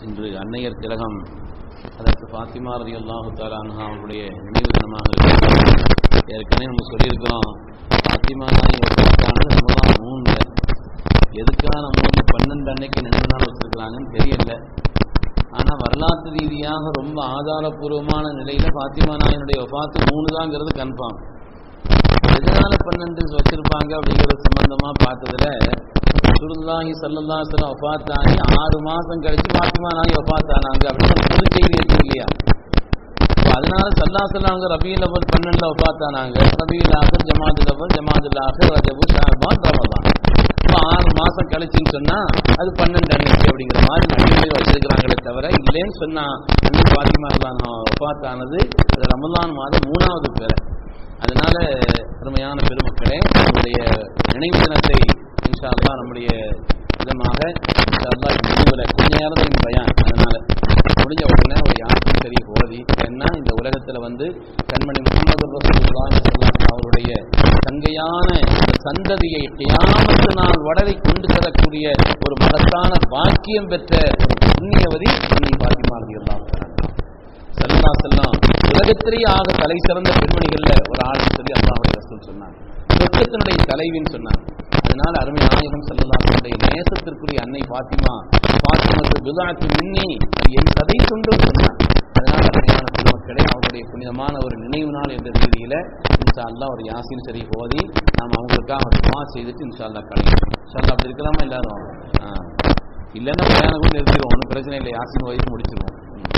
இன்று அன்னையர் திலகம் அதற்கு ஃபாத்திமா ரதி அல்லாஹு தாலான்ஹா அவர்களுடைய நினைவு தினமாக இருக்கிறது ஏற்கனவே நம்ம சொல்லியிருக்கிறோம் ஃபாத்திமா நாய் வசதிக்கானது ரமலான் மூணுல எதுக்கான மூணு பன்னெண்டு அன்னைக்கு நினைவு நாள் வச்சிருக்கிறாங்கன்னு தெரியல ஆனா வரலாற்று ரீதியாக ரொம்ப ஆதாரபூர்வமான நிலையில ஃபாத்திமா நாயனுடைய வஃபாத்து மூணு தாங்கிறது கன்ஃபார்ம் எதனால பன்னெண்டு வச்சிருப்பாங்க அப்படிங்கிறது சம்பந்தமா பார்த்ததுல சுருல்லாஹி சல்லல்லாஹு அலைஹி வஸல்லம் வஃபாத் ஆகி ஆறு மாசம் கழிச்சு ஃபாத்திமா நாயகி வஃபாத் ஆனாங்க அப்படின்னு ஒரு புது செய்தி இருக்கு இல்லையா அப்ப அதனால சல்லா சொல்லாங்க ரபியுல் அவல் பன்னெண்டுல வஃபாத் ஆனாங்க ரபியுல் ஆஹர் ஜமாதுல் அவல் ஜமாதுல் ஆஹர் ரஜபு ஷாபான் ரமதான் இப்ப ஆறு மாசம் கழிச்சுன்னு சொன்னா அது பன்னெண்டு அன்னைக்கு அப்படிங்கிற மாதிரி நடுநிலை வச்சிருக்கிறாங்களே தவிர இல்லைன்னு சொன்னா அன்னை பாத்திமா வஃபாத் ஆனது அது ரமலான் மாதம் மூணாவது பேரை அதனால அருமையான பெருமக்களே நம்முடைய நினைவு தினத்தை இன்ஷா அல்லாஹ் நம்முடைய விதமாக இன்ஷா அல்லாஹ் இந்த முடிவுல கொஞ்ச நேரம் தான் இந்த பயான் அதனால முடிஞ்ச உடனே ஒரு யாருக்கும் சரி ஓதி ஏன்னா இந்த உலகத்துல வந்து கண்மணி முகமது ரசூலுல்லாஹி ஸல்லல்லாஹு அவருடைய தங்கையான இந்த சந்ததியை கியாமத்து நாள் வடலை கொண்டு செல்லக்கூடிய ஒரு மகத்தான பாக்கியம் பெற்ற ஒரு புண்ணியவதி அன்னை பாத்திமா ரலியல்லாஹு தஆலா சல்லா செல்லாம் உலகத்திலேயே ஆக தலை சிறந்த பெண்மணிகள்ல ஒரு ஆளுன்னு சொல்லி அல்லாஹுடைய ரசூல் சொன்னாங்க சொர்க்கத்தினுடைய தலைவின்னு சொன்னாங்க அதனால அருமை நாயகம் செல்லல்லாஹுடைய நேசத்திற்குரிய அன்னை பாத்திமா பாத்திமத்து பிதாத்து மின்னி அது என் கதை துண்டும் சொன்னாங்க அதனால அருமையான பெருமக்களே அவருடைய புனிதமான ஒரு நினைவு நாள் என்ற ரீதியில இன்ஷா அல்லாஹ் ஒரு யாசின் சரி ஓதி நாம் அவங்களுக்காக ஒரு துவா செய்துட்டு இன்ஷா அல்லாஹ் கழிக்கிறோம் இன்ஷா அல்லாஹ் அப்படி இருக்கலாமா எல்லாரும் ஆ. இல்லைன்னா பிரயாணம் கூட நிறுத்திடுவோம் ஒன்றும் பிரச்சனை இல்லை யாசின் ஓதி முடிச்சிருவோம்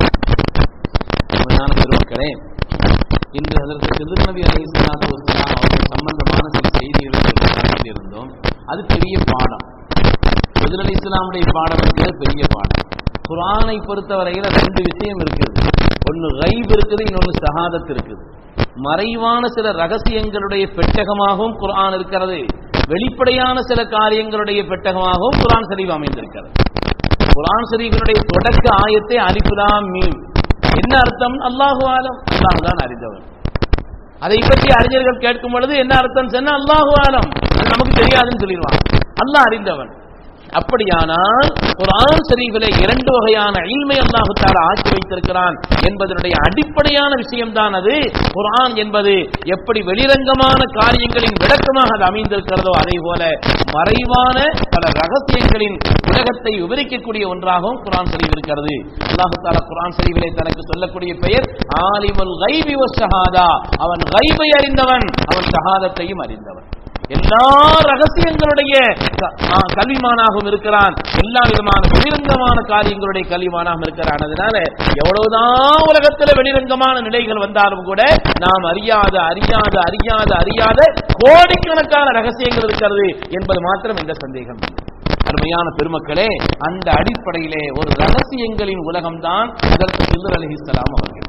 உண்மையான பெருமக்களே இன்று அதற்கு சிறு நபி அலி இஸ்லாத்து வஸ்லாம் அவர்கள் சம்பந்தமான சில செய்திகளை இருந்தோம் அது பெரிய பாடம் சிறு அலி இஸ்லாமுடைய பாடம் இருக்கிறது பெரிய பாடம் குரானை பொறுத்தவரையில ரெண்டு விஷயம் இருக்குது ஒன்னு கைப் இருக்குது இன்னொன்னு ஷஹாதத் இருக்குது மறைவான சில ரகசியங்களுடைய பெட்டகமாகவும் குர்ஆன் இருக்கிறது வெளிப்படையான சில காரியங்களுடைய பெட்டகமாகவும் குர்ஆன் ஷரீஃப் அமைந்திருக்கிறது குர்ஆன் ஷரீஃபினுடைய தொடக்க ஆயத்தை அலிஃபுலாம் மீம் என்ன அர்த்தம் அல்லாஹு ஆலம் அல்லாஹ் தான் அறிந்தவன் அதை பற்றி அறிஞர்கள் கேட்கும் பொழுது என்ன அர்த்தம் சொன்னா அல்லாஹு ஆலம் அது நமக்கு தெரியாதுன்னு சொல்லிடுவான் அல்லாஹ் அறிந்தவன் அப்படியானால் குர்ஆன் ஷரீஃபிலே இரண்டு வகையான இல்மை அல்லாஹு தஆலா ஆக்கி வைத்திருக்கிறான் என்பதனுடைய அடிப்படையான விஷயம்தான் அது குர்ஆன் என்பது எப்படி வெளிரங்கமான காரியங்களின் விளக்கமாக அது அமைந்திருக்கிறதோ அதே போல மறைவான பல ரகசியங்களின் உலகத்தை விவரிக்கக்கூடிய ஒன்றாகவும் குர்ஆன் ஷரீஃப் இருக்கிறது அல்லாஹு தஆலா குர்ஆன் ஷரீஃபிலே தனக்கு சொல்லக்கூடிய பெயர் ஆலிமுல் கைபி வஷஹாதா அவன் கைபை அறிந்தவன் அவன் ஷஹாதத்தையும் அறிந்தவன் எல்லா ரகசியங்களுடைய க- ஆ, கல்விமானாகவும் இருக்கிறான் எல்லா விதமான வெளிரங்கமான காரியங்களுடைய கல்விமானாகவும் இருக்கிறான் அதனால எவ்வளவுதான் உலகத்துல வெளிரங்கமான நிலைகள் வந்தாலும் கூட நாம் அறியாத அறியாத அறியாத அறியாத கோடிக்கணக்கான ரகசியங்கள் இருக்கிறது என்பது மாத்திரம் எந்த சந்தேகம் இல்லை. அருமையான பெருமக்களே அந்த அடிப்படையிலே ஒரு ரகசியங்களின் உலகம்தான் அதற்கு சில்லர் அலிஹிஸ்லாம் அவர்கள்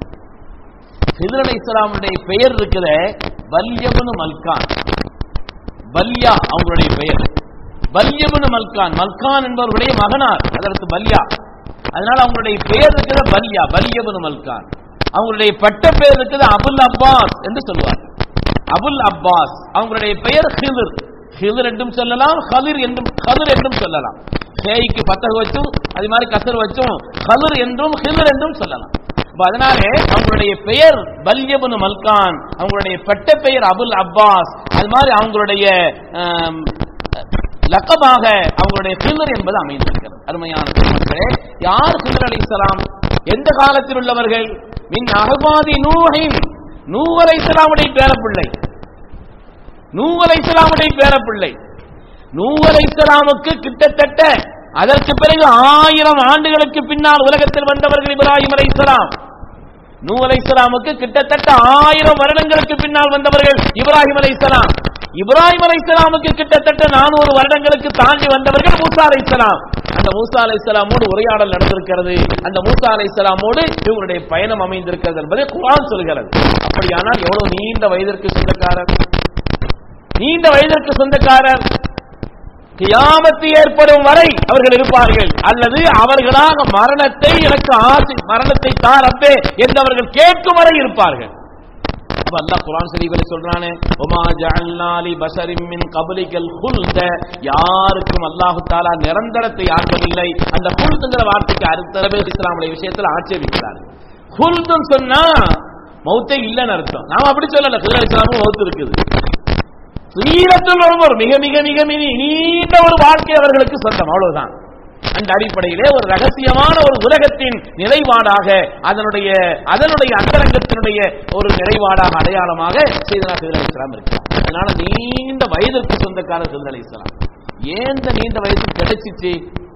ஹிதர் அலி இஸ்லாமுடைய பெயர் இருக்கிற வல்யபனு மல்கான் பல்யா அவங்களுடைய பெயர் பல்யபனு மல்கான் மல்கான் என்பவருடைய மகனார் அதற்கு பல்யா அதனால அவங்களுடைய பெயர் இருக்கிற பல்யா பல்யபனு மல்கான் அவங்களுடைய பட்ட பெயர் இருக்கிறது அபுல் அப்பாஸ் என்று சொல்லுவார் அபுல் அப்பாஸ் அவங்களுடைய பெயர் ஹிதர் ஹிதர் என்றும் சொல்லலாம் ஹலிர் என்றும் ஹலிர் என்றும் சொல்லலாம் ஹேய்க்கு பத்தக வச்சும் அது மாதிரி கசர் வச்சும் ஹலிர் என்றும் ஹிதர் என்றும் சொல்லலாம் அப்ப அதனாலே அவங்களுடைய பெயர் பல்யபுனு மல்கான் அவங்களுடைய பட்ட பெயர் அபுல் அப்பாஸ் அது மாதிரி அவங்களுடைய ஆம், லக்கபாக அவங்களுடைய ஹில்லர் என்பது அமைந்திருக்கிறது அருமையான பெருமக்களே யார் ஹில்லர் அலைஹிஸ்ஸலாம் எந்த காலத்தில் உள்ளவர்கள் மின் அகபாதி நூஹின் நூ அலைஹிஸ்ஸலாமுடைய பேரப்பிள்ளை நூ அலைஹிஸ்ஸலாமுடைய பேரப்பிள்ளை நூ அலைஹிஸ்ஸலாமுக்கு கிட்டத்தட்ட அதற்கு பிறகு ஆயிரம் ஆண்டுகளுக்கு பின்னால் உலகத்தில் வந்தவர்கள் இப்ராஹிம் அலைஹிஸ்ஸலாம் நூ அலைஹிஸ்ஸலாமுக்கு கிட்டத்தட்ட ஆயிரம் வருடங்களுக்கு பின்னால் வந்தவர்கள் இப்ராஹிம் அலைஹிஸ்ஸலாம் இப்ராஹிம் அலைஹிஸ்ஸலாமுக்கு கிட்டத்தட்ட நானூறு வருடங்களுக்கு தாண்டி வந்தவர்கள் மூசா அலைஹிஸ்ஸலாம் அந்த மூசா அலைஹிஸ்ஸலாமோடு உரையாடல் நடந்திருக்கிறது அந்த மூசா அலைஹிஸ்ஸலாமோடு இவருடைய பயணம் அமைந்திருக்கிறது என்பதை குர்ஆன் சொல்கிறது அப்படியானால் எவ்வளவு நீண்ட வயதிற்கு சொந்தக்காரர் நீண்ட வயதிற்கு சொந்தக்காரர் கியாமத்து ஏற்படும் வரை அவர்கள் இருப்பார்கள் அல்லது அவர்களாக மரணத்தை எனக்கு ஆசை மரணத்தை தார் அப்பே என்று அவர்கள் கேட்கும் வரை இருப்பார்கள் அப்ப அல்லாஹ் குர்ஆன் ஷரீஃபில் சொல்றானே ஒமா ஜஅல்னா லி பஷரின் மின் கப்லிகல் ஹுல்த யாருக்கும் அல்லாஹ் தஆலா நிரந்தரத்தை ஆக்கவில்லை அந்த ஹுல்துங்கிற வார்த்தைக்கு அர்த்தமே இஸ்லாமுடைய விஷயத்தில் ஆட்சேபிக்கிறார் ஹுல்துன்னு சொன்னா மௌத்தே இல்லைன்னு அர்த்தம் நாம அப்படி சொல்லல ஹிதர் இஸ்லாமும் மௌத்து இருக்குது சீரத்தில் ஒருவர் மிக மிக மிக மிக நீண்ட ஒரு வாழ்க்கை அவர்களுக்கு சொந்தம் அவ்வளவுதான் அந்த அடிப்படையிலே ஒரு ரகசியமான ஒரு உலகத்தின் நிறைவாடாக அதனுடைய அதனுடைய அந்தரங்கத்தினுடைய ஒரு நிறைவாடாக அடையாளமாக சீதனா சிதர் அலி இஸ்லாம் இருக்கிறார் அதனால நீண்ட வயதிற்கு சொந்தக்காரர் சிதர் அலி இஸ்லாம் ஏன் இந்த நீண்ட வயசு கிடைச்சிச்சு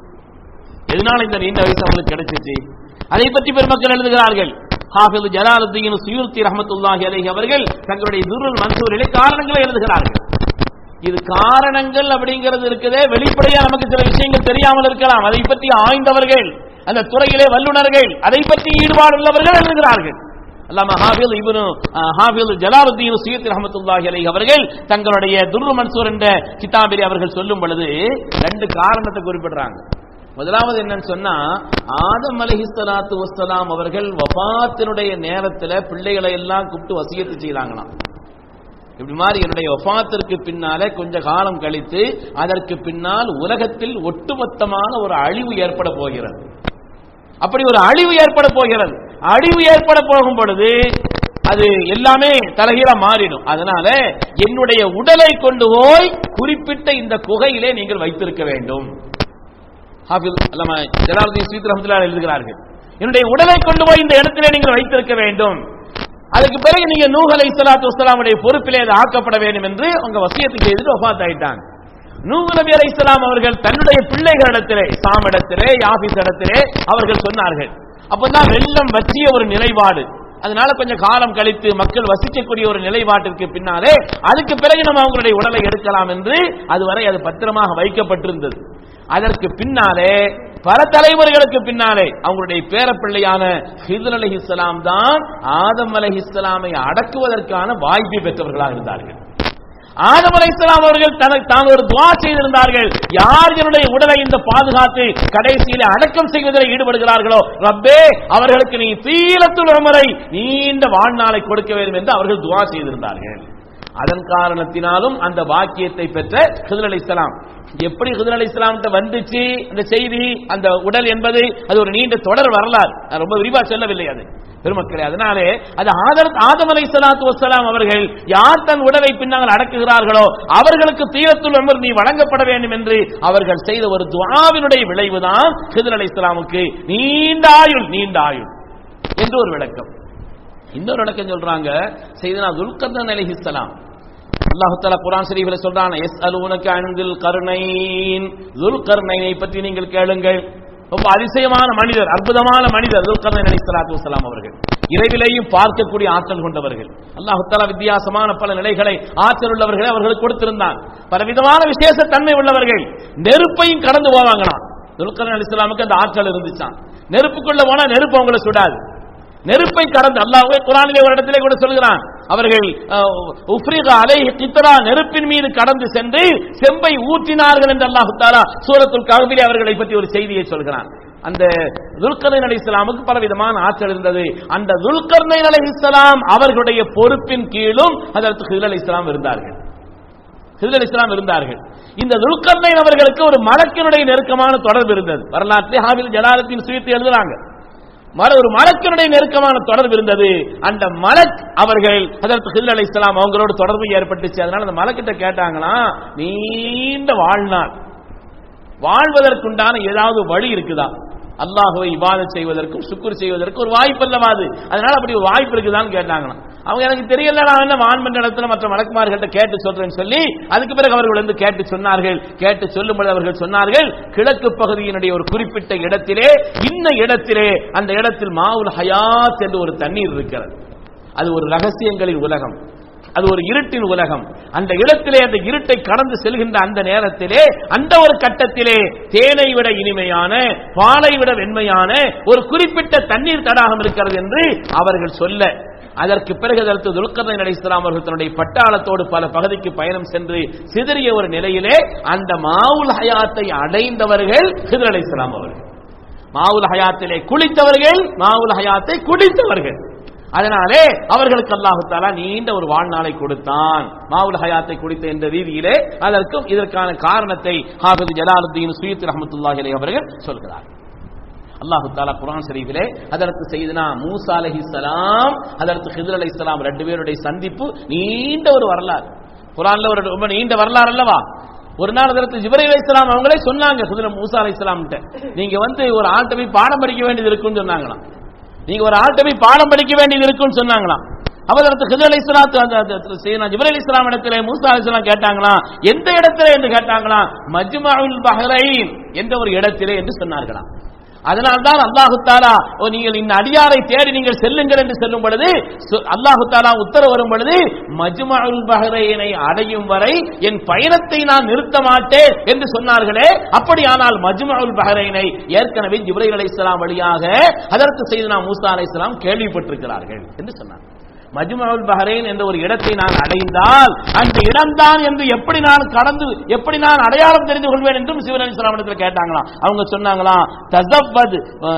எதனால இந்த நீண்ட வயசு அவங்களுக்கு கிடைச்சிச்சு அதை பற்றி பெருமக்கள் எழுதுகிறார்கள் ஹாஃபிது ஜலாலுத்தீன் சுயூர்த்தி ரஹமத்துல்லாஹி அலைஹி அவர்கள் தங்களுடைய துருல் மன்சூரிலே காரணங்களை எழுதுகிறார்கள் இது காரணங்கள் அப்படிங்கிறது இருக்குதே வெளிப்படையா நமக்கு சில விஷயங்கள் தெரியாமல் இருக்கலாம் அதை பற்றி ஆய்ந்தவர்கள் அந்த துறையிலே வல்லுநர்கள் அதை பற்றி ஈடுபாடு உள்ளவர்கள் எழுதுகிறார்கள் அல்லாம ஹாஃபில் இப்னு ஹாஃபில் ஜலாலுத்தீன் சுயத் ரஹமத்துல்லாஹி அலைஹி அவர்கள் தங்களுடைய துர்ரு மன்சூர் என்ற கிதாபிலே அவர்கள் சொல்லும் பொழுது ரெண்டு காரணத்தை குறிப்பிடுறாங்க முதலாவது என்னன்னு சொன்னா ஆதம் அலைஹிஸ்ஸலாத்து வஸ்ஸலாம் அவர்கள் வஃபாத்தினுடைய நேரத்துல பிள்ளைகளை எல்லாம் கூப்பிட்டு வசியத்து செய்தாங்களாம் இப்படி மாதிரி என்னுடைய வஃபாத்திற்கு பின்னாலே கொஞ்ச காலம் கழித்து அதற்கு பின்னால் உலகத்தில் ஒட்டுமொத்தமான ஒரு அழிவு ஏற்பட போகிறது அப்படி ஒரு அழிவு ஏற்பட போகிறது அழிவு ஏற்பட போகும் பொழுது அது எல்லாமே தலைகீழா மாறிடும் அதனால என்னுடைய உடலை கொண்டு போய் குறிப்பிட்ட இந்த குகையிலே நீங்கள் வைத்திருக்க வேண்டும் ஹாஃபில் அல்லாம ஜலாலுதீன் ஸ்ரீத் ரஹமத்துல்லாஹி எழுதுகிறார்கள் என்னுடைய உடலை கொண்டு போய் இந்த இடத்திலே நீங்கள் வைத்திருக்க வேண்டும் அதுக்கு பிறகு நீங்க நூஹ் அலை சலாத்து வஸ்லாமுடைய பொறுப்பிலே அது ஆக்கப்பட வேண்டும் என்று அவங்க வசியத்து செய்துட்டு ஒஃபாத் ஆயிட்டாங்க நூஹ் நபி அலை இஸ்லாம் அவர்கள் தன்னுடைய பிள்ளைகளிடத்திலே சாம் இடத்திலே யாபிஸ் இடத்திலே அவர்கள் சொன்னார்கள் அப்பதான் வெள்ளம் வற்றிய ஒரு நிலைப்பாடு அதனால கொஞ்சம் காலம் கழித்து மக்கள் வசிக்கக்கூடிய ஒரு நிலைப்பாட்டிற்கு பின்னாலே அதுக்கு பிறகு நம்ம அவங்களுடைய உடலை எடுக்கலாம் என்று அதுவரை அது பத்திரமாக வைக்கப்பட்டிருந்தது அதற்கு பின்னாலே பல தலைவர்களுக்கு பின்னாலே அவங்களுடைய பேரப்பிள்ளையான ஹிதர் அலி இஸ்லாம் தான் ஆதம் அலி இஸ்லாமை அடக்குவதற்கான வாய்ப்பை பெற்றவர்களாக இருந்தார்கள் ஆதம் அலை இஸ்லாம் அவர்கள் தனக்கு தான் ஒரு துவா செய்திருந்தார்கள் யார் என்னுடைய உடலை இந்த பாதுகாத்து கடைசியில அடக்கம் செய்வதில் ஈடுபடுகிறார்களோ ரப்பே அவர்களுக்கு நீ சீலத்துல் உமரை நீண்ட வாழ்நாளை கொடுக்க வேண்டும் என்று அவர்கள் துவா செய்திருந்தார்கள் அதன் காரணத்தினாலும் அந்த வாக்கியத்தை பெற்ற ஹிதர் அலி இஸ்லாம் எப்படி ஹிதர் அலி இஸ்லாம்கிட்ட வந்துச்சு அந்த செய்தி அந்த உடல் என்பது அது ஒரு நீண்ட தொடர் வரலாறு நான் ரொம்ப விரிவா சொல்லவில்லை அது பெருமக்களே அதனாலே அது ஆதர் ஆதம் அலை சலாத்து வசலாம் அவர்கள் யார் தன் உடலை பின்னால் அடக்குகிறார்களோ அவர்களுக்கு தீரத்துல் அமர் நீ வழங்கப்பட வேண்டும் என்று அவர்கள் செய்த ஒரு துவாவினுடைய விளைவுதான் ஹிதர் அலை இஸ்லாமுக்கு நீண்ட ஆயுள் நீண்ட ஆயுள் என்று ஒரு விளக்கம் இன்னொரு விளக்கம் சொல்றாங்க செய்தனா துல்கர்தன் அலைஹிஸ்ஸலாம் அல்லாஹ் தஆலா குர்ஆன் ஷரீஃபில் சொல்றான் எஸ் அலூனக அன்தில் கருணைன் துல்கர்னைனை பற்றி நீங்கள் கேளுங்கள் ரொம்ப அதிசயமான மனிதர் அற்புதமான மனிதர் துல்கர்னைன் அலைஹிஸ்ஸலாத்து வஸலாம் அவர்கள் இறைவிலையும் பார்க்கக்கூடிய ஆற்றல் கொண்டவர்கள் அல்லாஹ் தஆலா வித்தியாசமான பல நிலைகளை ஆற்றல் உள்ளவர்களை அவர்களுக்கு கொடுத்திருந்தான் பல விதமான விசேஷ தன்மை உள்ளவர்கள் நெருப்பையும் கடந்து போவாங்களாம் துல்கர்னைன் அலைஹிஸ்ஸலாமுக்கு அந்த ஆற்றல் இருந்துச்சான் நெருப்புக்குள்ள போனா நெருப்பு அவங்களை சுடாது நெருப்பை கடந்து அல்லாஹ்வே குரானிலே ஒரு இடத்திலே கூட சொல்கிறான் அவர்கள் உஃப்ரிகா அலைஹி கித்ரா நெருப்பின் மீது கடந்து சென்று செம்பை ஊற்றினார்கள் என்று அல்லாஹ் தாலா சூரத்துல் கஹ்பிலே அவர்களை பற்றி ஒரு செய்தியை சொல்கிறான் அந்த துல்கர்னைன் அலி இஸ்லாமுக்கு பலவிதமான ஆற்றல் இருந்தது அந்த துல்கர்னைன் அலி இஸ்லாம் அவர்களுடைய பொறுப்பின் கீழும் அதற்கு ஹில் அலி இஸ்லாம் இருந்தார்கள் ஹில் அலி இஸ்லாம் இருந்தார்கள் இந்த துல்கர்னைன் அவர்களுக்கு ஒரு மலக்கினுடைய நெருக்கமான தொடர்பு இருந்தது வரலாற்றிலே ஹாபில் ஜலாலத்தின் சுயத்தை எழுதுறாங்க மர ஒரு மலக்கினுடைய நெருக்கமான தொடர்பு இருந்தது அந்த மலக் அவர்கள் அதற்கு ஹில் அலை இஸ்லாம் அவங்களோட தொடர்பு ஏற்பட்டுச்சு அதனால அந்த மலக்கிட்ட கேட்டாங்களா நீண்ட வாழ்நாள் வாழ்வதற்குண்டான ஏதாவது வழி இருக்குதா அல்லாஹுவை இபாதத் செய்வதற்கும் சுக்குர் செய்வதற்கும் ஒரு வாய்ப்பு அல்லவா அது அதனால அப்படி ஒரு வாய்ப்பு இருக்குதான்னு கேட்டாங்களாம் அவங்க எனக்கு தெரியல நான் என்ன வான்மன்ற இடத்துல மற்ற மலக்குமார்கள்ட்ட கேட்டு சொல்றேன்னு சொல்லி அதுக்கு பிறகு அவர்கள் வந்து கேட்டு சொன்னார்கள் கேட்டு சொல்லும்போது அவர்கள் சொன்னார்கள் கிழக்கு பகுதியினுடைய ஒரு குறிப்பிட்ட இடத்திலே இன்ன இடத்திலே அந்த இடத்தில் மாவுல் ஹயாத் என்று ஒரு தண்ணீர் இருக்கிறது அது ஒரு ரகசியங்களின் உலகம் அது ஒரு இருட்டின் உலகம் அந்த இடத்திலே அந்த இருட்டை கடந்து செல்கின்ற அந்த நேரத்திலே அந்த ஒரு கட்டத்திலே தேனை விட இனிமையான பாலை விட வெண்மையான ஒரு குறிப்பிட்ட தண்ணீர் தடாகம் இருக்கிறது என்று அவர்கள் சொல்ல அதற்கு பிறகு அதற்கு துல்கர்னை அலைஹிஸ்ஸலாம் அவர்கள் தன்னுடைய பட்டாளத்தோடு பல பகுதிக்கு பயணம் சென்று சிதறிய ஒரு நிலையிலே அந்த மாவுல் ஹயாத்தை அடைந்தவர்கள் ஹிதர் அலைஹிஸ்ஸலாம் அவர்கள் மாவுல் ஹயாத்திலே குளித்தவர்கள் மாவுல் ஹயாத்தை குடித்தவர்கள் அதனாலே அவர்களுக்கு அல்லாஹு தாலா நீண்ட ஒரு வாழ்நாளை கொடுத்தான் மாவுல் ஹயாத்தை கொடுத்த என்ற ரீதியிலே அதற்கும் இதற்கான காரணத்தை ஹாஃபிஸ் ஜலாலுத்தீன் சுயத் ரஹமத்துல்லாஹி அலைஹி அவர்கள் சொல்கிறார் அல்லாஹு தாலா குரான் ஷரீஃபிலே அதற்கு செய்தனா மூசா அலைஹிஸ்ஸலாம் அதற்கு ஹிதர் அலைஹிஸ்ஸலாம் ரெண்டு பேருடைய சந்திப்பு நீண்ட ஒரு வரலாறு குரான்ல ஒரு ரொம்ப நீண்ட வரலாறு அல்லவா ஒரு நாள் அதற்கு ஜிபரை அலைஹிஸ்ஸலாம் அவங்களே சொன்னாங்க ஹிதர் மூசா அலைஹிஸ்ஸலாம் நீங்க வந்து ஒரு ஆள்கிட்ட போய் பாடம் படிக்க வேண்டியது இருக்குன்னு சொன்னாங்களாம் நீங்க ஒரு ஆள்கிட்ட போய் பாடம் படிக்க வேண்டியது இருக்குன்னு சொன்னாங்களாம் அவதற்கு ஹிதர் அலி இஸ்லாத்து ஜிபர் அலி இஸ்லாம் இடத்துல மூசா அலி இஸ்லாம் கேட்டாங்களாம் எந்த இடத்துல என்று கேட்டாங்களாம் மஜ்மாவுல் பஹ்ரைன் என்ற ஒரு இடத்திலே என்று சொன்னார்களாம் அதனால்தான் அல்லாஹு தாலா ஓ நீங்கள் இந்த அடியாரை தேடி நீங்கள் செல்லுங்கள் என்று சொல்லும் பொழுது சு- அல்லாஹு தாலா உத்தரவு வரும் பொழுது மஜ்மாவுல் பஹ்ரைனை அடையும் வரை என் பயணத்தை நான் நிறுத்த மாட்டேன் என்று சொன்னார்களே அப்படியானால் மஜ்மாவுல் பஹ்ரைனை ஏற்கனவே ஜிப்ரைல் அலைஹிஸ்ஸலாம் வழியாக அதற்கு செய்தனா மூசா அலைஹிஸ்ஸலாம் கேள்விப்பட்டிருக்கிறார்கள் என்று சொன்னார் மஜ்மவுல் பஹ்ரைன் என்ற ஒரு இடத்தை நான் அடைந்தால் அந்த இடம்தான் என்று எப்படி நான் கடந்து எப்படி நான் அடையாளம் தெரிந்து கொள்வேன் என்றும் சிவன் இடத்துல கேட்டாங்களாம் அவங்க சொன்னாங்களாம் தசவ்வத்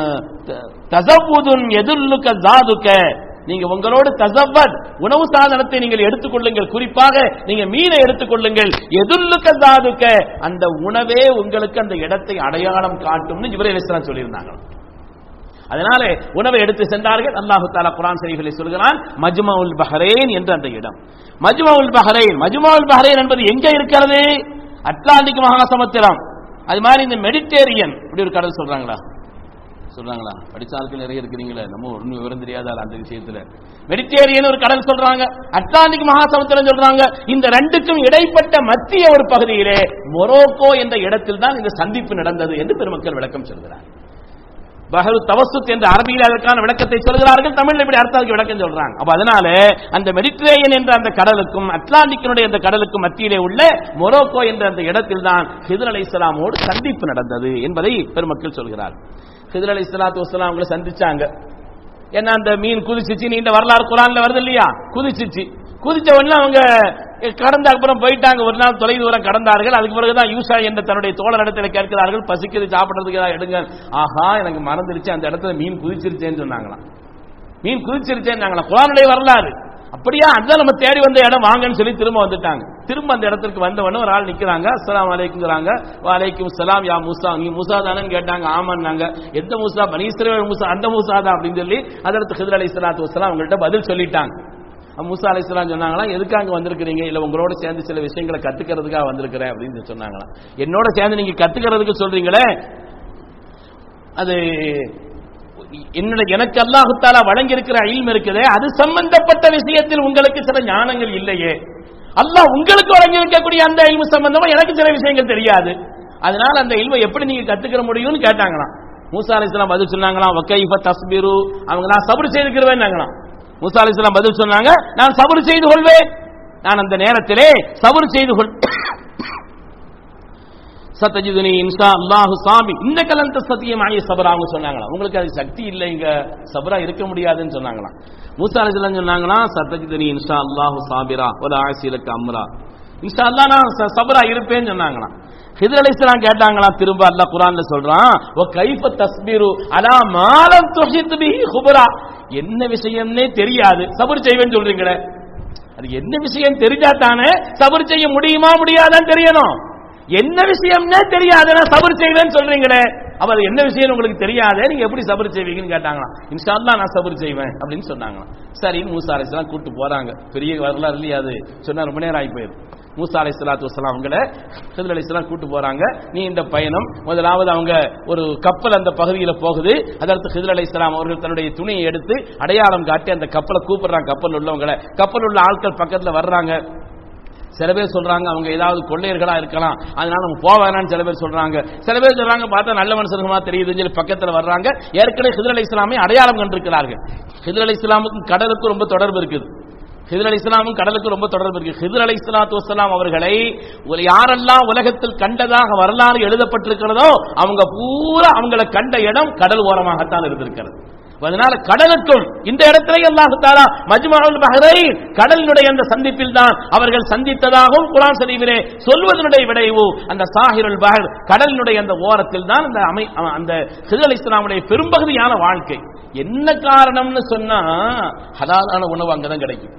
தசவுதுன் எதுல்லுக்க ஜாதுக்க நீங்க உங்களோடு தசவ்வத் உணவு சாதனத்தை நீங்கள் எடுத்துக்கொள்ளுங்கள் குறிப்பாக நீங்க மீனை எடுத்துக்கொள்ளுங்கள் எதுல்லுக்க ஜாதுக்க அந்த உணவே உங்களுக்கு அந்த இடத்தை அடையாளம் காட்டும்னு ஜிப்ரேல் இஸ்லாம் சொல்லியிருந்தாங்களாம் அதனால உணவை எடுத்து சென்றார்கள் அல்லாஹு தாலா குரான் ஷரீஃபிலே சொல்கிறான் மஜ்மவுல் பஹ்ரைன் என்ற அந்த இடம் மஜ்மவுல் பஹ்ரைன் மஜ்மவுல் பஹ்ரைன் என்பது எங்க இருக்கிறது அட்லாண்டிக் மகாசமுத்திரம் அது மாதிரி இந்த மெடிட்டேரியன் இப்படி ஒரு கடல் சொல்றாங்களா சொல்றாங்களா படிச்ச ஆட்கள் நிறைய இருக்கிறீங்களே நம்ம ஒன்றும் விவரம் தெரியாத அந்த விஷயத்துல மெடிட்டேரியன் ஒரு கடல் சொல்றாங்க அட்லாண்டிக் மகாசமுத்திரம் சொல்றாங்க இந்த ரெண்டுக்கும் இடைப்பட்ட மத்திய ஒரு பகுதியிலே மொரோக்கோ என்ற இடத்தில் தான் இந்த சந்திப்பு நடந்தது என்று பெருமக்கள் விளக்கம் சொல்கிறார் பஹரு தவசுத் என்ற அரபியில் அதற்கான விளக்கத்தை சொல்கிறார்கள் தமிழ்ல இப்படி அர்த்தத்துக்கு விளக்கம் சொல்றாங்க அப்ப அதனால அந்த மெடிட்டரேனியன் என்ற அந்த கடலுக்கும் அட்லாண்டிக்கினுடைய அந்த கடலுக்கும் மத்தியிலே உள்ள மொரோக்கோ என்ற அந்த இடத்தில் தான் ஹிதர் அலை இஸ்லாமோடு சந்திப்பு நடந்தது என்பதை பெருமக்கள் சொல்கிறார் ஹிதர் அலை இஸ்லாத்து வஸ்லாம் அவங்களை சந்திச்சாங்க ஏன்னா அந்த மீன் குதிச்சிச்சு நீண்ட வரலாறு குரான்ல வருது இல்லையா குதிச்சிச்சு குதிச்ச உடனே அவங்க கடந்த அப்புறம் போயிட்டாங்க ஒரு நாள் தொலை தூரம் கடந்தார்கள் அதுக்கு பிறகுதான் யூசா என்ற தன்னுடைய தோழரிடத்தில் கேட்கிறார்கள் பசிக்குது சாப்பிடுறதுக்கு ஏதாவது எடுங்க ஆஹா எனக்கு மறந்துருச்சு அந்த இடத்துல மீன் குதிச்சிருச்சேன்னு சொன்னாங்களாம் மீன் குதிச்சிருச்சேன்னாங்களாம் குரானுடைய வரலாறு அப்படியா அதான் நம்ம தேடி வந்த இடம் வாங்கன்னு சொல்லி திரும்ப வந்துட்டாங்க திரும்ப அந்த இடத்துக்கு வந்த உடனே ஒரு ஆள் நிக்கிறாங்க அஸ்ஸலாமு அலைக்குங்கிறாங்க வலைக்கும் சலாம் யா மூசா நீ மூசா தானேன்னு கேட்டாங்க ஆமான்னாங்க எந்த மூசா பனீஸ்வரர் மூசா அந்த மூசா தான் அப்படின்னு சொல்லி அதற்கு ஹிதர் அலை சலாத்து வசலாம் அவங்கள்ட்ட பதில் சொல்லிட்டாங்க அப்ப மூசா அலை சொன்னாங்களா எதுக்காக வந்திருக்கிறீங்க இல்ல உங்களோட சேர்ந்து சில விஷயங்களை கத்துக்கிறதுக்காக வந்திருக்கிறேன் அப்படின்னு சொன்னாங்களாம் என்னோட சேர்ந்து நீங்க கத்துக்கிறதுக்கு சொல்றீங்களே அது என்னோட எனக்கு அல்லாஹுத்தாலா வழங்கி இருக்கிற இல்ம் இருக்குதே அது சம்பந்தப்பட்ட விஷயத்தில் உங்களுக்கு சில ஞானங்கள் இல்லையே அல்லாஹ் உங்களுக்கு வழங்கி இருக்கக்கூடிய அந்த இல்மு சம்பந்தமா எனக்கு சில விஷயங்கள் தெரியாது அதனால அந்த இல்மை எப்படி நீங்க கத்துக்கிற முடியும்னு கேட்டாங்களாம் மூசா அலிஸ்லாம் பதில் சொன்னாங்களாம் வக்கைஃப தஸ்பிரு அவங்க நான் சபர் செய்துக்கிறவேன்னாங்களாம் மூசா அலிஸ்லாம் பதில் சொன்னாங்க நான் சபர் செய்து கொள்வேன் நான் அந்த நேரத்திலே சபர் செய்து கொள் சத்தஜிதுனி இன்ஷா அல்லாஹு சாமி இந்த கலந்த சத்தியம் ஆகிய சபரா அவங்க சொன்னாங்களா உங்களுக்கு அது சக்தி இல்லை இங்க சபரா இருக்க முடியாதுன்னு சொன்னாங்களாம் மூசா அலிஸ்லாம் சொன்னாங்களா சத்தஜிதுனி இன்ஷா அல்லாஹு சாபிரா ஒரு ஆசிலக்கு அம்ரா இன்ஷா அல்லா நான் ச- சபரா இருப்பேன்னு சொன்னாங்களாம் ஹிதர் அலிஸ்லாம் கேட்டாங்களா திரும்ப அல்லாஹ் குரான்ல சொல்றான் ஓ கைஃப தஸ்பீரு அலா மாலம் துஹித் பிஹி குபரா என்ன விஷயம்னே தெரியாது சபர் செய்வேன்னு சொல்றீங்களே அது என்ன விஷயம் தெரிஞ்சா தானே சபர் செய்ய முடியுமா முடியாதான்னு தெரியணும் என்ன விஷயம்னே தெரியாது நான் சபர் செய்வேன்னு சொல்றீங்களே அப்ப அது என்ன விஷயம் உங்களுக்கு தெரியாதே நீங்க எப்படி சபர் செய்வீங்கன்னு கேட்டாங்களாம் இன்ஷா அல்லாஹ் நான் சபர் செய்வேன் அப்படின்னு சொன்னாங்களாம் சரி மூசா அலைஹிஸ்ஸலாம் கூட்டு போறாங்க பெரிய வரலாறு இல்லையா அது சொன்னா ரொம்ப நேரம் ஆகி போயிடும் மூசா அலை சலாத்து வசலாம் அவங்கள ஹிதர் அலிஸ்லாம் கூட்டு போறாங்க நீ இந்த பயணம் முதலாவது அவங்க ஒரு கப்பல் அந்த பகுதியில் போகுது அதற்கு ஹிதர் அலை அவர்கள் தன்னுடைய துணியை எடுத்து அடையாளம் காட்டி அந்த கப்பலை கூப்பிடுறாங்க கப்பல் உள்ளவங்களை கப்பல் உள்ள ஆட்கள் பக்கத்துல வர்றாங்க சில பேர் சொல்றாங்க அவங்க ஏதாவது கொள்ளையர்களா இருக்கலாம் அதனால நம்ம போக வேணாம்னு சில பேர் சொல்றாங்க சில பேர் சொல்றாங்க பார்த்தா நல்ல மனுஷனுமா தெரியுதுன்னு சொல்லி பக்கத்துல வர்றாங்க ஏற்கனவே ஹிதர் அலி இஸ்லாமை அடையாளம் கண்டிருக்கிறார்கள் ஹிதர் அலி இஸ்லாமுக்கும் கடலுக்கும் ரொம்ப தொடர்பு இருக்குது ஹிதர் அலி இஸ்லாமும் கடலுக்கு ரொம்ப தொடர்பு இருக்கு ஹிதர் அலி இஸ்லாத்து வசலாம் அவர்களை ஒரு யாரெல்லாம் உலகத்தில் கண்டதாக வரலாறு எழுதப்பட்டிருக்கிறதோ அவங்க பூரா அவங்களை கண்ட இடம் கடல் ஓரமாகத்தான் இருந்திருக்கிறது அதனால கடலுக்கும் இந்த இடத்திலே அல்லாஹ் தாலா மஜ்மஹுல் பஹ்ரைன் கடலினுடைய அந்த சந்திப்பில் தான் அவர்கள் சந்தித்ததாகவும் குர்ஆன் ஷரீஃபிலே சொல்வதனுடைய விளைவு அந்த சாஹிருல் பஹர் கடலினுடைய அந்த ஓரத்தில் தான் அந்த அமை அந்த ஹிதர் இஸ்லாமுடைய பெரும்பகுதியான வாழ்க்கை என்ன காரணம்னு சொன்னா ஹலாலான உணவு அங்கதான் கிடைக்கும்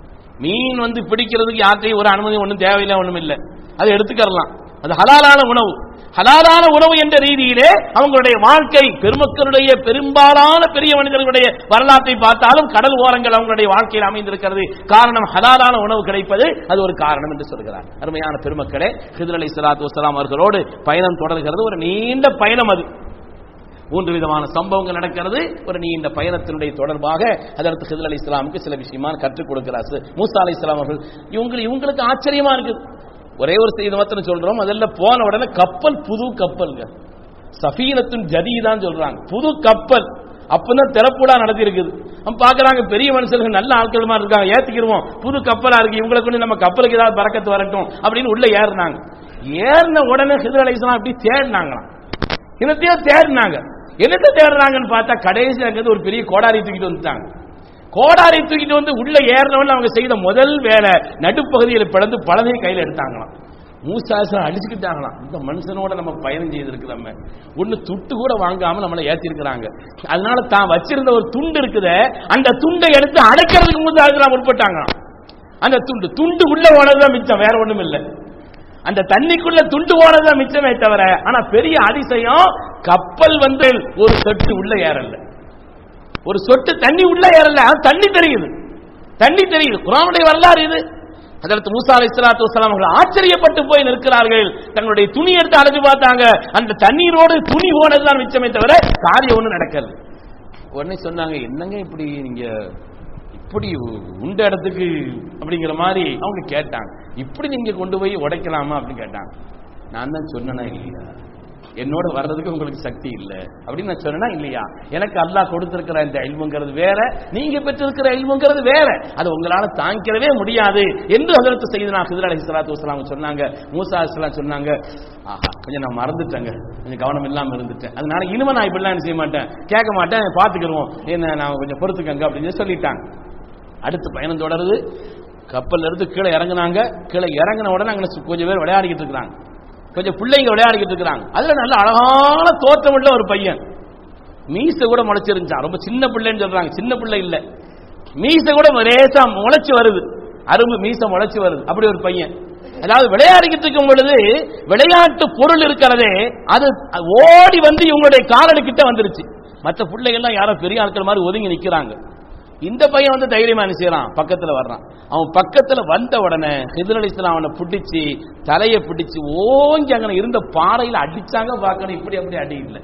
மீன் வந்து பிடிக்கிறதுக்கு யார்ட்டையும் ஒரு அனுமதி ஒன்றும் தேவையில்லை ஒண்ணும் இல்லை அதை எடுத்துக்கறலாம் அது ஹலாலான உணவு ஹலாலான உணவு என்ற ரீதியிலே அவங்களுடைய வாழ்க்கை பெருமக்களுடைய பெரும்பாலான பெரிய மனிதர்களுடைய வரலாற்றை பார்த்தாலும் கடல் ஓரங்கள் அவங்களுடைய வாழ்க்கையில் அமைந்திருக்கிறது காரணம் ஹலாலான உணவு கிடைப்பது அது ஒரு காரணம் என்று சொல்கிறார் அருமையான பெருமக்களே ஹிதர் அலி சலாத்து வசலாம் அவர்களோடு பயணம் தொடர்கிறது ஒரு நீண்ட பயணம் அது மூன்று விதமான சம்பவங்கள் நடக்கிறது ஒரு நீண்ட பயணத்தினுடைய தொடர்பாக அதற்கு ஹிதர் அலி இஸ்லாமுக்கு சில விஷயமா கற்றுக் கொடுக்கிறார் மூசா அலி இஸ்லாம் அவர்கள் இவங்க இவங்களுக்கு ஆச்சரியமா இருக்குது ஒரே ஒரு செய்தி மாத்திரம் சொல்றோம் அதில் போன உடனே கப்பல் புது கப்பல்ங்க சஃபீனத்தின் ஜதி தான் சொல்றாங்க புது கப்பல் அப்பதான் திறப்புடா நடத்தி இருக்குது நம்ம பாக்குறாங்க பெரிய மனுஷர்கள் நல்ல ஆட்கள் மாதிரி இருக்காங்க ஏத்திக்கிருவோம் புது கப்பலா இருக்கு இவங்களை கொண்டு நம்ம கப்பலுக்கு ஏதாவது பறக்கத்து வரட்டும் அப்படின்னு உள்ள ஏறினாங்க ஏறின உடனே ஹிதர் அலி இஸ்லாம் அப்படி தேடினாங்களாம் என்னத்தையும் தேடினாங்க என்னத்தை தேடுறாங்கன்னு பார்த்தா கடைசியா இருக்கிறது ஒரு பெரிய கோடாரி தூக்கிட்டு வந்துட்டாங்க கோடாரி தூக்கிட்டு வந்து உள்ள ஏறினவன் அவங்க செய்த முதல் வேலை நடுப்பகுதியில் பிளந்து பழதை கையில் எடுத்தாங்களாம் மூசாசனம் அடிச்சுக்கிட்டாங்களாம் இந்த மனுஷனோட நம்ம பயணம் செய்திருக்கிறோம் ஒண்ணு துட்டு கூட வாங்காம நம்மளை ஏத்திருக்கிறாங்க அதனால தான் வச்சிருந்த ஒரு துண்டு இருக்குதே அந்த துண்டை எடுத்து அடைக்கிறதுக்கு மூசாசனம் முற்பட்டாங்களாம் அந்த துண்டு துண்டு உள்ள போனதுதான் மிச்சம் வேற ஒண்ணும் இல்லை அந்த தண்ணிக்குள்ள துண்டு போனதுதான் மிச்சமே தவிர ஆனா பெரிய அதிசயம் கப்பல் வந்து ஒரு சொட்டு உள்ள ஏறல ஒரு சொட்டு தண்ணி உள்ள ஏறல ஆனா தண்ணி தெரியுது தண்ணி தெரியுது குரானுடைய வரலாறு இது அதற்கு மூசா அலை சலாத்து வசலாம் அவர்கள் ஆச்சரியப்பட்டு போய் நிற்கிறார்கள் தங்களுடைய துணி எடுத்து அடைஞ்சு பார்த்தாங்க அந்த தண்ணீரோடு துணி போனதுதான் மிச்சமே தவிர காரியம் ஒண்ணு நடக்கல உடனே சொன்னாங்க என்னங்க இப்படி நீங்க இப்படி உண்ட இடத்துக்கு அப்படிங்கிற மாதிரி அவங்க கேட்டாங்க இப்படி நீங்க கொண்டு போய் உடைக்கலாமா அப்படின்னு கேட்டாங்க நான் தான் சொன்னேனா இல்லையா என்னோட வர்றதுக்கு உங்களுக்கு சக்தி இல்லை அப்படின்னு நான் சொன்னேனா இல்லையா எனக்கு அல்லாஹ் கொடுத்திருக்கிற இந்த எல்முங்கிறது வேற நீங்க பெற்றிருக்கிற எல்முங்கிறது வேற அது உங்களால தாங்கிக்கவே முடியாது என்று அதற்கு செய்து நான் ஹிதர் அலி சலாத்து வசலாம் சொன்னாங்க மூசா அலிஸ்லாம் சொன்னாங்க ஆஹா கொஞ்சம் நான் மறந்துட்டேங்க கொஞ்சம் கவனம் இல்லாம இருந்துட்டேன் அதனால இனிமே நான் இப்படிலாம் என்ன செய்ய மாட்டேன் கேட்க மாட்டேன் பார்த்துக்கிருவோம் என்ன நான் கொஞ்சம் பொறுத்துக்கங்க அப்படின்னு சொல்லிட்டாங்க அடுத்து பயணம் தொடருது கப்பல்ல இருந்து கீழே இறங்குனாங்க கீழே இறங்கின உடனே அங்க கொஞ்சம் பேர் விளையாடிக்கிட்டு இருக்கிறாங்க கொஞ்சம் பிள்ளைங்க விளையாடிக்கிட்டு இருக்கிறாங்க அதுல நல்ல அழகான தோற்றம் உள்ள ஒரு பையன் மீச கூட முளைச்சிருந்துச்சான் ரொம்ப சின்ன பிள்ளைன்னு சொல்றாங்க சின்ன பிள்ளை இல்ல மீச கூட லேசா முளைச்சு வருது அரும்பு மீச முளைச்சு வருது அப்படி ஒரு பையன் அதாவது விளையாடிக்கிட்டு இருக்கும் பொழுது விளையாட்டு பொருள் இருக்கிறதே அது ஓடி வந்து இவங்களுடைய காலடி கிட்ட வந்துருச்சு மற்ற பிள்ளைகள்லாம் யாரோ பெரிய ஆட்கள் மாதிரி ஒதுங்கி நிக்கிறாங்க இந்த பையன் வந்து தைரியமா என்ன செய்யறான் பக்கத்துல வர்றான் அவன் பக்கத்துல வந்த உடனே ஹிதர் அலி இஸ்லாம் அவனை பிடிச்சி தலையை பிடிச்சி ஓங்கி அங்க இருந்த பாறையில அடிச்சாங்க பார்க்கணும் இப்படி அப்படி அடி இல்லை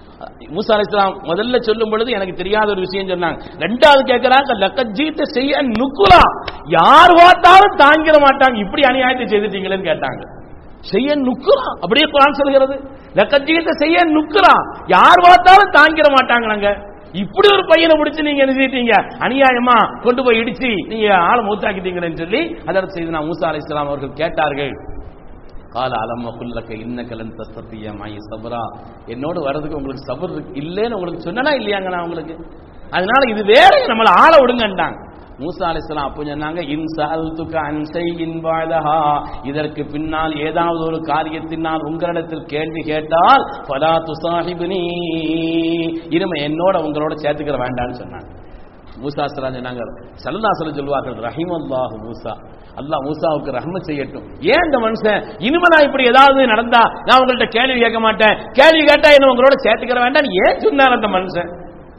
மூசா அலி இஸ்லாம் முதல்ல சொல்லும் பொழுது எனக்கு தெரியாத ஒரு விஷயம் சொன்னாங்க ரெண்டாவது கேட்கிறாங்க லக்கஜீத்த செய்ய நுக்குலா யார் பார்த்தாலும் தாங்கிட மாட்டாங்க இப்படி அநியாயத்தை செய்துட்டீங்களேன்னு கேட்டாங்க செய்ய நுக்குறா அப்படியே குரான் சொல்கிறது லக்கஜீத்த செய்ய நுக்குறா யார் பார்த்தாலும் தாங்கிட மாட்டாங்க நாங்க இப்படி ஒரு பையனை பிடிச்சு நீங்க என்ன செய்தீங்க அநியாயமா கொண்டு போய் இடிச்சு நீங்க ஆளை மூத்தாக்கிட்டீங்கன்னு சொல்லி அதற்கு செய்து நான் மூசா அலி இஸ்லாம் அவர்கள் கேட்டார்கள் கால அலம்ம குல்லக்க இன்னக்கலன் தஸ்தத்திய மாயி சபரா என்னோட வர்றதுக்கு உங்களுக்கு சபர் இல்லைன்னு உங்களுக்கு சொன்னா இல்லையாங்க நான் உங்களுக்கு அதனால இது வேற நம்மள ஆள விடுங்கன்றாங்க மூசா அலிஸ்லாம் அப்போ சொன்னாங்க இன்சால்துக அன்சையின் வாழஹா இதற்கு பின்னால் ஏதாவது ஒரு காரியத்தின் நான் உங்களிடத்தில் கேள்வி கேட்டால் பலா துசாஹிபினி இனிமே என்னோட உங்களோட சேர்த்துக்கிற வேண்டாம்னு சொன்னாங்க மூசா சலாம் சொன்னாங்க சல்லல்லாஹு சொல்லுவார்கள் ரஹீம் அல்லாஹ் மூசா அல்லாஹ் மூசாவுக்கு ரஹ்மத் செய்யட்டும் ஏன் இந்த மனுஷன் இனிமே நான் இப்படி ஏதாவது நடந்தா நான் உங்கள்ட்ட கேள்வி கேட்க மாட்டேன் கேள்வி கேட்டா என்ன உங்களோட சேர்த்துக்கிற வேண்டாம் ஏன் சொன்னார் அந்த மனுஷன்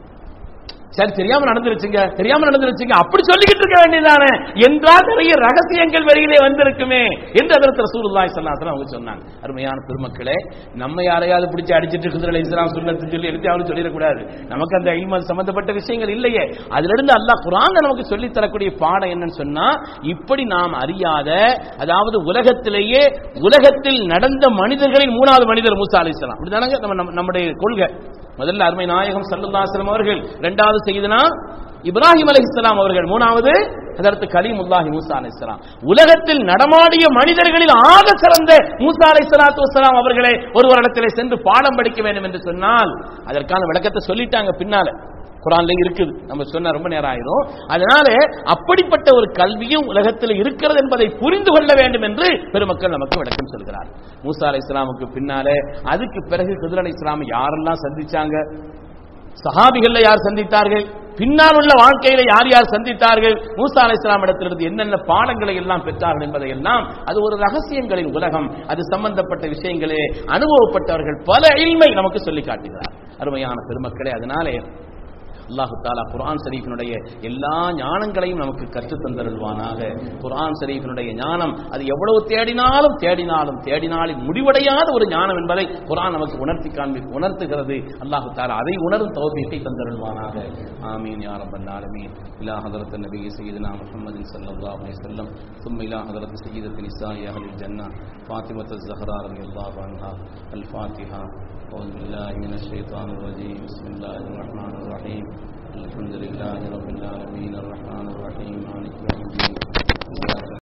சரி தெரியாம நடந்துருச்சுங்க தெரியாம நடந்துருச்சுங்க அப்படி சொல்லிக்கிட்டு இருக்க வேண்டியதானே என்றால் நிறைய ரகசியங்கள் வெளியிலே வந்திருக்குமே என்று அதற்கு ரசூலுல்லாஹி ஸல்லல்லாஹு அவங்க சொன்னாங்க அருமையான பெருமக்களே நம்ம யாரையாவது பிடிச்சு அடிச்சிட்டு குதிரை இஸ்லாம் சுன்னத்து சொல்லி எடுத்து அவனு சொல்லிடக்கூடாது நமக்கு அந்த இல்ம சம்பந்தப்பட்ட விஷயங்கள் இல்லையே அதுல இருந்து அல்லாஹ் குரான் நமக்கு சொல்லி தரக்கூடிய பாடம் என்னன்னு சொன்னா இப்படி நாம் அறியாத அதாவது உலகத்திலேயே உலகத்தில் நடந்த மனிதர்களின் மூணாவது மனிதர் மூசா அலிஸ்லாம் அப்படிதானங்க நம்ம நம்முடைய கொள்கை முதல்ல அருமை நாயகம் சல்லுல்லாஸ்லம் அவர்கள் இரண்டாவது செய்தனா இப்ராஹிம் அலி இஸ்லாம் அவர்கள் மூணாவது அதற்கு கலீமுல்லாஹி மூசா அலி இஸ்லாம் உலகத்தில் நடமாடிய மனிதர்களில் ஆக சிறந்த மூசா அலை சலாத்து வசலாம் அவர்களே ஒரு இடத்திலே சென்று பாடம் படிக்க வேண்டும் என்று சொன்னால் அதற்கான விளக்கத்தை சொல்லிட்டாங்க பின்னால குரான்ல இருக்குது நம்ம சொன்ன ரொம்ப நேரம் ஆயிரும் அதனால அப்படிப்பட்ட ஒரு கல்வியும் உலகத்தில் இருக்கிறது என்பதை புரிந்து கொள்ள வேண்டும் என்று பெருமக்கள் நமக்கு விளக்கம் சொல்கிறார் மூசா அலை இஸ்லாமுக்கு பின்னாலே அதுக்கு பிறகு குதிர் அலை இஸ்லாம் யாரெல்லாம் சந்திச்சாங்க சஹாபிகள்ல யார் சந்தித்தார்கள் பின்னால் உள்ள வாழ்க்கையில யார் யார் சந்தித்தார்கள் மூசா அலை இஸ்லாம் இடத்திலிருந்து என்னென்ன பாடங்களை எல்லாம் பெற்றார்கள் என்பதை எல்லாம் அது ஒரு ரகசியங்களின் உலகம் அது சம்பந்தப்பட்ட விஷயங்களே அனுபவப்பட்டவர்கள் பல இல்மை நமக்கு சொல்லி காட்டுகிறார் அருமையான பெருமக்களே அதனாலே அல்லாஹு தாலா குர்ஆன் ஷரீஃபினுடைய எல்லா ஞானங்களையும் நமக்கு கற்றுத் தந்தருள்வானாக குர்ஆன் ஷரீஃபினுடைய ஞானம் அது எவ்வளவு தேடினாலும் தேடினாலும் தேடினாலும் முடிவடையாத ஒரு ஞானம் என்பதை குர்ஆன் நமக்கு உணர்த்தி காண்பி உணர்த்துகிறது அல்லாஹு தாலா அதை உணரும் தௌபீகை தந்தருள்வானாக ஆமீன் யா ரப்பல் ஆலமீன் இலா ஹதரத் நபி சையதுனா முஹம்மதின் ஸல்லல்லாஹு அலைஹி வஸல்லம் ثم الى حضرت سيدة نساء اهل الجنة فاطمة الزهراء رضي الله عنها الفاتحة أعوذ بالله من الشيطان الرجيم بسم الله الرحمن الرحيم الحمد لله رب العالمين الرحمن الرحيم مالك يوم الدين إياك